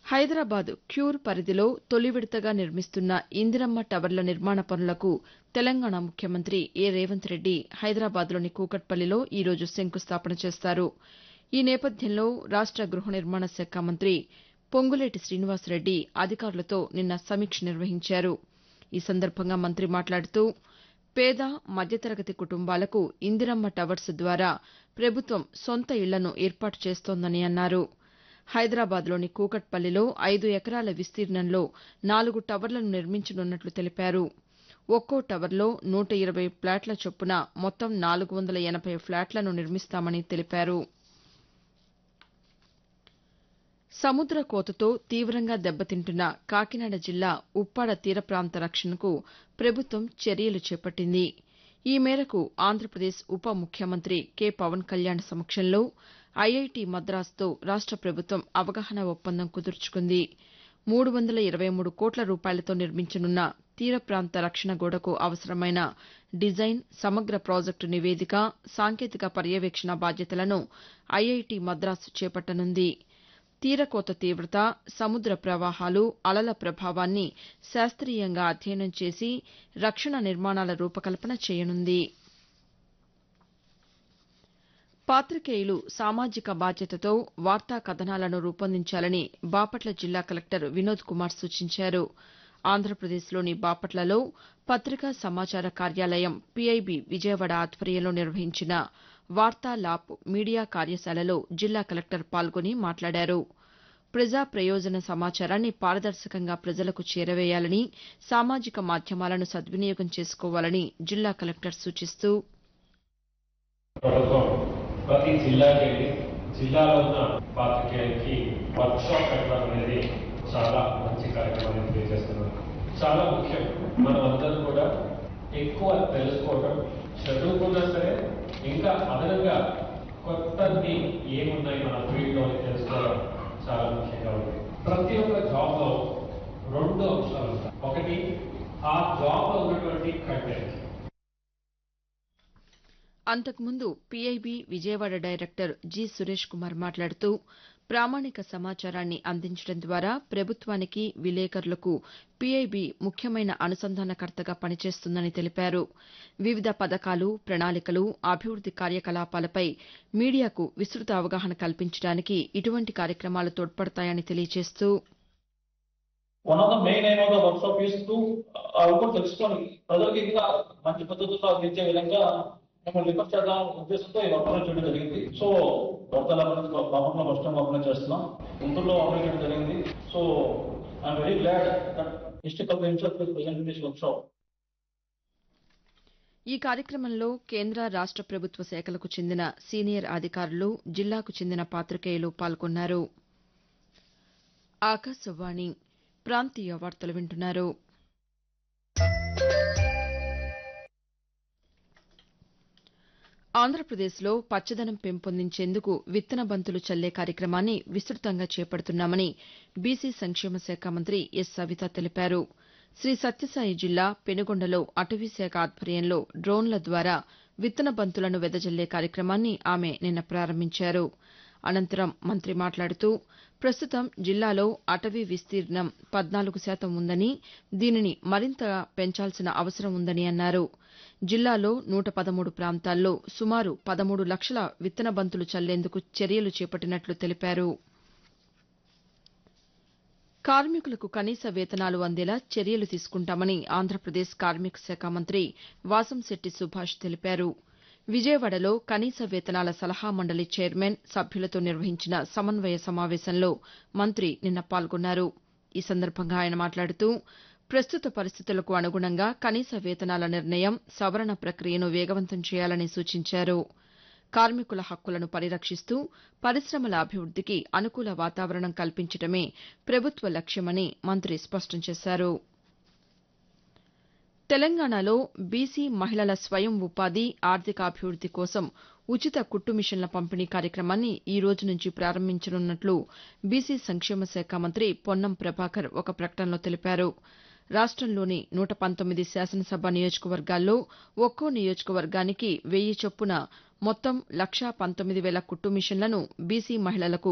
Hyderabad cure పరిధిలో తొలి విడతగా నిర్మిస్తున్న ఇందిరమ్మ టవర్ల నిర్మాణ పనులకు తెలంగాణ ముఖ్యమంత్రి ఏ రేవంత్ రెడ్డి హైదరాబాద్లోని కూకట్పల్లిలో ఈ రోజు శంకుస్థాపన చేస్తారు ఈ నేపథ్యంలో రాష్ట గృహ నిర్మాణ శాఖ మంత్రి పొంగులేటి శ్రీనివాసరెడ్డి అధికారులతో నిన్న సమీక్ష నిర్వహించారు ఈ సందర్భంగా మంత్రి మాట్లాడుతూ పేద మధ్యతరగతి కుటుంబాలకు ఇందిరమ్మ టవర్స్ ద్వారా ప్రభుత్వం సొంత ఇళ్లను ఏర్పాటు చేస్తోందని అన్నారు హైదరాబాద్లోని కూకట్పల్లిలో ఐదు ఎకరాల విస్తీర్ణంలో నాలుగు టవర్లను నిర్మించనున్నట్లు తెలిపారు ఒక్కో టవర్లో నూట ఇరవై ఫ్లాట్ల చొప్పున మొత్తం నాలుగు వందల ఎనబై ఫ్లాట్లను నిర్మిస్తామని తెలిపారు సముద్ర కోతతో తీవ్రంగా దెబ్బతింటున్న కాకినాడ జిల్లా ఉప్పాడ తీర ప్రాంత రక్షణకు ప్రభుత్వం చర్యలు చేపట్టింది ఈ మేరకు ఆంధ్రప్రదేశ్ ఉప ముఖ్యమంత్రి కె పవన్ కళ్యాణ్ సమక్షంలో ఐఐటి మద్రాసుతో రాష్ట ప్రభుత్వం అవగాహన ఒప్పందం కుదుర్చుకుంది మూడు వందల ఇరవై మూడు కోట్ల రూపాయలతో నిర్మించనున్న తీర ప్రాంత రక్షణ గోడకు అవసరమైన డిజైన్ సమగ్ర ప్రాజెక్టు నివేదిక సాంకేతిక పర్యవేక్షణ బాధ్యతలను ఐఐటి మద్రాసు చేపట్టనుంది తీరకోత తీవ్రత సముద్ర ప్రవాహాలు అలల ప్రభావాన్ని శాస్త్రీయంగా అధ్యయనం చేసి రక్షణ నిర్మాణాల రూపకల్పన చేయనుంది పాతికేయులు సామాజిక బాధ్యతతో వార్తా కథనాలను రూపొందించాలని బాపట్ల జిల్లా కలెక్టర్ వినోద్ కుమార్ సూచించారు ఆంధ్రప్రదేశ్లోని బాపట్లలో పత్రికా సమాచార కార్యాలయం పీఐబీ విజయవాడ ఆధ్వర్యంలో నిర్వహించిన వార్తా లాప్ మీడియా కార్యశాలలో జిల్లా కలెక్టర్ పాల్గొని మాట్లాడారు ప్రజా ప్రయోజన సమాచారాన్ని పారదర్శకంగా ప్రజలకు చేరవేయాలని సామాజిక మాధ్యమాలను సద్వినియోగం చేసుకోవాలని జిల్లా కలెక్టర్ సూచిస్తూ ప్రభుత్వం ప్రతి జిల్లాకి వెళ్ళి జిల్లాలో ఉన్న పాత్రికేయులకి వర్క్ షాప్ పెట్టడం అనేది చాలా మంచి కార్యక్రమాన్ని తెలియజేస్తున్నాం చాలా ముఖ్యం మనం అందరం కూడా ఎక్కువ తెలుసుకోవడం చదువుకున్నా సరే ఇంకా అదనంగా కొత్తది ఏమున్నాయి మన ఫీల్డ్లో అని తెలుసుకోవడం చాలా ముఖ్యంగా ఉంది ప్రతి ఒక్క జాబ్ లో రెండు అంశాలు ఉంటాయి ఒకటి ఆ జాబ్ లో ఉన్నటువంటి కంటెంట్ అంతకుముందు PIB Vijayawada director G Suresh Kumar మాట్లాడుతూ ప్రామాణిక సమాచారాన్ని అందించడం ద్వారా ప్రభుత్వానికి విలేకరులకు పీఐబీ ముఖ్యమైన అనుసంధానకర్తగా పనిచేస్తుందని తెలిపారు వివిధ పథకాలు ప్రణాళికలు అభివృద్ది కార్యకలాపాలపై మీడియాకు విస్తృత అవగాహన కల్పించడానికి ఇటువంటి కార్యక్రమాలు తోడ్పడతాయని తెలియజేస్తూ one of the main aim of the workshop is to అవి కూడా తెలుసుకొని ప్రజలకు ఇంకా మంచి పద్ధతుల్లో అందించే విధంగా మేము రిక్వెస్ట్ చేద్దాం ఉద్దేశంతో ఈ వర్క్ చేయడం జరిగింది సో వార్తల బాపట్లో ఫస్ట్ టైం వర్క్ చేస్తున్నాం గుంటూరులో వర్క్ చేయడం జరిగింది so I'm very glad that district of itself present this workshop ఈ కార్యక్రమంలో కేంద్ర రాష్ట ప్రభుత్వ శాఖలకు చెందిన సీనియర్ అధికారులు జిల్లాకు చెందిన పాతికేయులు పాల్గొన్నారు ఆకాశవాణి ప్రాంతీయ వార్తలు వింటున్నారు ఆంధ్రప్రదేశ్లో పచ్చదనం పెంపొందించేందుకు విత్తన బంతులు చల్లే కార్యక్రమాన్ని విస్తృతంగా చేపడుతున్నామని బీసీ సంక్షేమ శాఖ మంత్రి ఎస్ సవిత తెలిపారు శ్రీ సత్యసాయి జిల్లా పెనుగొండలో అటవీశాఖ ఆధ్వర్యంలో డ్రోన్ల ద్వారా విత్తన బంతులను వెదజల్లే కార్యక్రమాన్ని ఆమె నిన్న ప్రారంభించారు అనంతరం మంత్రి మాట్లాడుతూ ప్రస్తుతం జిల్లాలో అటవీ విస్తీర్ణం పద్నాలుగు శాతం ఉందని దీనిని మరింత పెంచాల్సిన అవసరం ఉందని అన్నారు జిల్లాలో నూట పదమూడు ప్రాంతాల్లో సుమారు పదమూడు లక్షల విత్తన బంతులు చల్లేందుకు చర్యలు చేపట్టినట్లు తెలిపారు కార్మికులకు కనీస వేతనాలు అందేలా చర్యలు తీసుకుంటామని ఆంధ్రప్రదేశ్ కార్మిక శాఖ మంత్రి వాసంశెట్టి సుభాష్ తెలిపారు విజయవాడలో కనీస వేతనాల సలహా మండలి చైర్మన్ సభ్యులతో నిర్వహించిన సమన్వయ సమావేశంలో మంత్రి నిన్న పాల్గొన్నారు ఈ సందర్భంగా ఆయన మాట్లాడుతూ ప్రస్తుత పరిస్థితులకు అనుగుణంగా కనీస వేతనాల నిర్ణయం సవరణ ప్రక్రియను వేగవంతం చేయాలని సూచించారు కార్మికుల హక్కులను పరిరక్షిస్తూ పరిశ్రమల అభివృద్దికి అనుకూల వాతావరణం కల్పించడమే ప్రభుత్వ లక్ష్యమని మంత్రి స్పష్టం చేశారు తెలంగాణలో బీసీ మహిళల స్వయం ఉపాధి ఆర్థికాభివృద్ది కోసం ఉచిత కుట్టు మిషన్ల పంపిణీ కార్యక్రమాన్ని ఈ రోజు నుంచి ప్రారంభించనున్నట్లు బీసీ సంక్షేమ శాఖ మంత్రి పొన్నం ప్రభాకర్ ఒక ప్రకటనలో తెలిపారు రాష్టంలోని నూట పంతొమ్మిది శాసనసభ నియోజకవర్గాల్లో ఒక్కో నియోజకవర్గానికి వెయ్యి చొప్పున మొత్తం లక్షా పంతొమ్మిది వేల కుట్టు మిషన్లను బీసీ మహిళలకు